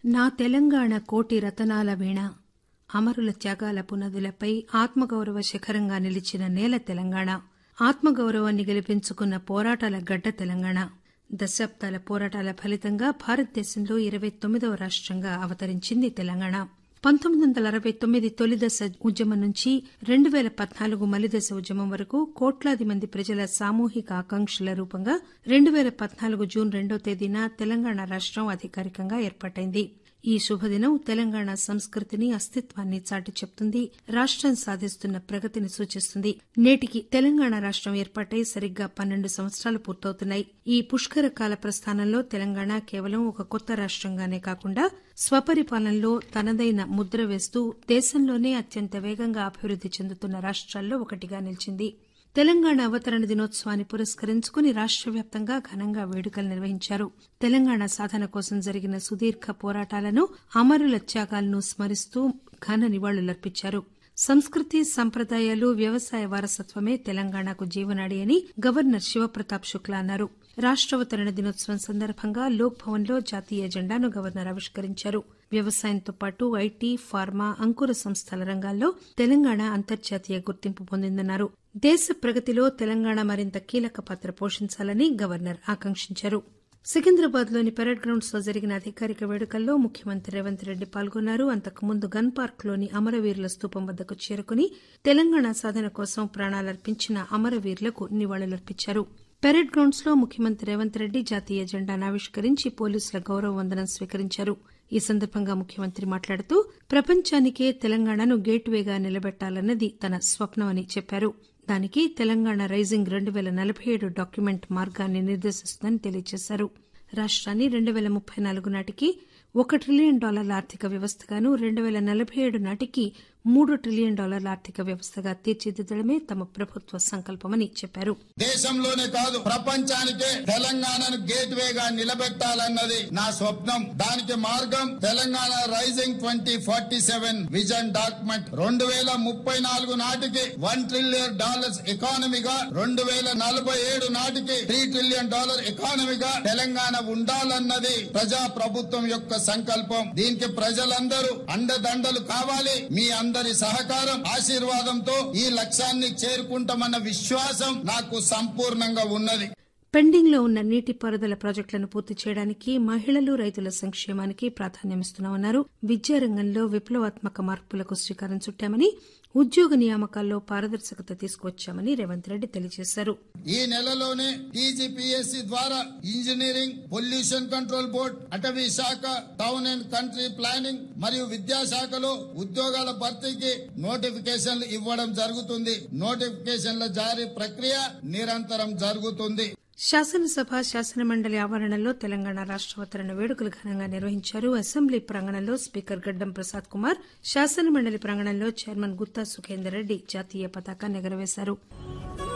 నా తెలంగాణ కోటి రతనాల వీణ అమరుల త్యాగాల పునాదులపై ఆత్మగౌరవ శిఖరంగా నిలిచిన నేల తెలంగాణ ఆత్మగౌరవాన్ని గెలిపించుకున్న పోరాటాల గడ్డ తెలంగాణ దశాబ్దాల పోరాటాల ఫలితంగా భారతదేశంలో ఇరవై తొమ్మిదవ రాష్టంగా అవతరించింది తెలంగాణ పంతొమ్మిది వందల అరవై తొమ్మిది తొలిదశ ఉద్యమం నుంచి రెండు పేల పద్నాలుగు మలిదశ ఉద్యమం వరకు కోట్లాది మంది ప్రజల సామూహిక ఆకాంక్షల రూపంగా రెండు పేల పద్నాలుగు జూన్ రెండో తేదీన తెలంగాణ రాష్టం అధికారికంగా ఏర్పాటైంది ఈ శుభదినం తెలంగాణ సంస్కృతిని అస్తిత్వాన్ని చాటి చెప్తుంది రాష్టం సాధిస్తున్న ప్రగతిని సూచిస్తుంది నేటికి తెలంగాణ రాష్టం ఏర్పాటై సరిగ్గా పన్నెండు సంవత్సరాలు పూర్తవుతున్నాయి ఈ పుష్కర కాల ప్రస్థానంలో తెలంగాణ కేవలం ఒక కొత్త రాష్టంగానే కాకుండా స్వపరిపాలనలో తనదైన ముద్ర వేస్తూ దేశంలోనే అత్యంత వేగంగా అభివృద్ది చెందుతున్న రాష్ట్రాల్లో ఒకటిగా నిలిచింది తెలంగాణ అవతరణ దినోత్సవాన్ని పురస్కరించుకుని రాష్ట వ్యాప్తంగా ఘనంగా వేడుకలు నిర్వహించారు తెలంగాణ సాధన కోసం జరిగిన సుదీర్ఘ పోరాటాలను అమరుల త్యాగాలను స్మరిస్తూ ఘన నివాళులర్పించారు సంస్కృతి సంప్రదాయాలు వ్యవసాయ వారసత్వమే తెలంగాణకు జీవనాడి అని గవర్నర్ శివప్రతాప్ శుక్లా అన్నారు రాష్టావతరణ దినోత్సవం సందర్భంగా లోక్ భవన్ లో జాతీయ జెండాను గవర్నర్ ఆవిష్కరించారు వ్యవసాయంతో పాటు ఐటీ ఫార్మా అంకుర సంస్థల రంగాల్లో తెలంగాణ అంతర్జాతీయ గుర్తింపు పొందిందన్నారు దేశ ప్రగతిలో తెలంగాణ మరింత కీలక పాత్ర పోషించాలని గవర్నర్ ఆకాంక్షించారు సికింద్రాబాద్ లోని పెరేడ్ గ్రౌండ్స్ లో జరిగిన అధికారిక వేడుకల్లో ముఖ్యమంత్రి రేవంత్ రెడ్డి పాల్గొన్నారు అంతకుముందు గన్ పార్క్ లోని అమరవీరుల స్తూపం వద్దకు చేరుకుని తెలంగాణ సాధన కోసం ప్రాణాలర్పించిన అమరవీరులకు నివాళులర్పించారు పెరేడ్ గ్రౌండ్స్ లో ముఖ్యమంత్రి రేవంత్ రెడ్డి జాతీయ జెండాను ఆవిష్కరించి పోలీసుల గౌరవ వందనం స్వీకరించారు ఈ సందర్భంగా ముఖ్యమంత్రి మాట్లాడుతూ ప్రపంచానికే తెలంగాణను గేట్వేగా నిలబెట్టాలన్నది తన స్వప్నమని చెప్పారు దానికి తెలంగాణ రైజింగ్ రెండు పేల నలభై ఏడు డాక్యుమెంట్ మార్గాన్ని నిర్దేశిస్తుందని తెలియజేశారు రాష్ట్రాన్ని రెండు పేల ముప్పై నాలుగు నాటికి ఒక ట్రిలియన్ డాలర్ల ఆర్థిక వ్యవస్థగాను రెండు పేల నలభై ఏడు నాటికి మూడు ట్రిలియన్ డాలర్ల ఆర్థిక వ్యవస్థగా తీర్చిదిద్దడమే తమ ప్రభుత్వ సంకల్పమని చెప్పారు దేశంలోనే కాదు ప్రపంచానికే తెలంగాణను గేట్ వేగా నిలబెట్టాలన్నది నా స్వప్నం దానికి మార్గం Telangana rising twenty forty seven vision document రెండు వేల ముప్పై నాలుగు నాటికి వన్ ట్రిలియన్ డాలర్స్ ఎకానమీగా రెండు వేల నలభై ఏడు నాటికి త్రీ ట్రిలియన్ డాలర్ ఎకానమీగా తెలంగాణ ఉండాలన్నది ప్రజా ప్రభుత్వం యొక్క సంకల్పం దీనికి ప్రజలందరూ అండదండలు కావాలి మీ అందరి సహకారం ఆశీర్వాదంతో ఈ లక్ష్యాన్ని చేరుకుంటామన్న విశ్వాసం నాకు సంపూర్ణంగా ఉన్నది పెండింగ్ లో ఉన్న నీటిపారుదల ప్రాజెక్టులను పూర్తి చేయడానికి మహిళలు రైతుల సంక్షేమానికి ప్రాధాన్యమిస్తున్నామన్నారు విద్యారంగంలో విప్లవాత్మక మార్పులకు శ్రీకారం చుట్టామని ఉద్యోగ నియామకాల్లో పారదర్శకత తీసుకువచ్చామని రేవంత్ రెడ్డి తెలియజేశారు ఈ నెలలోనే టీజీపీఎస్సీ ద్వారా ఇంజనీరింగ్ పొల్యూషన్ కంట్రోల్ బోర్డ్ అటవీ శాఖ టౌన్ అండ్ కంట్రీ ప్లానింగ్ మరియు విద్యాశాఖలో ఉద్యోగాల భర్తీకి నోటిఫికేషన్లు ఇవ్వడం జరుగుతుంది నోటిఫికేషన్ల జారీ ప్రక్రియ నిరంతరం జరుగుతుంది శాసనసభ శాసనమండలి ఆవరణలో తెలంగాణ రాష్టావతరణ వేడుకలు ఘనంగా నిర్వహించారు అసెంబ్లీ ప్రాంగణంలో స్పీకర్ గడ్డం ప్రసాద్ కుమార్ శాసనమండలి ప్రాంగణంలో చైర్మన్ గుత్తా సుఖేందర్ రెడ్డి జాతీయ పతాకాన్ని ఎగురవేశారు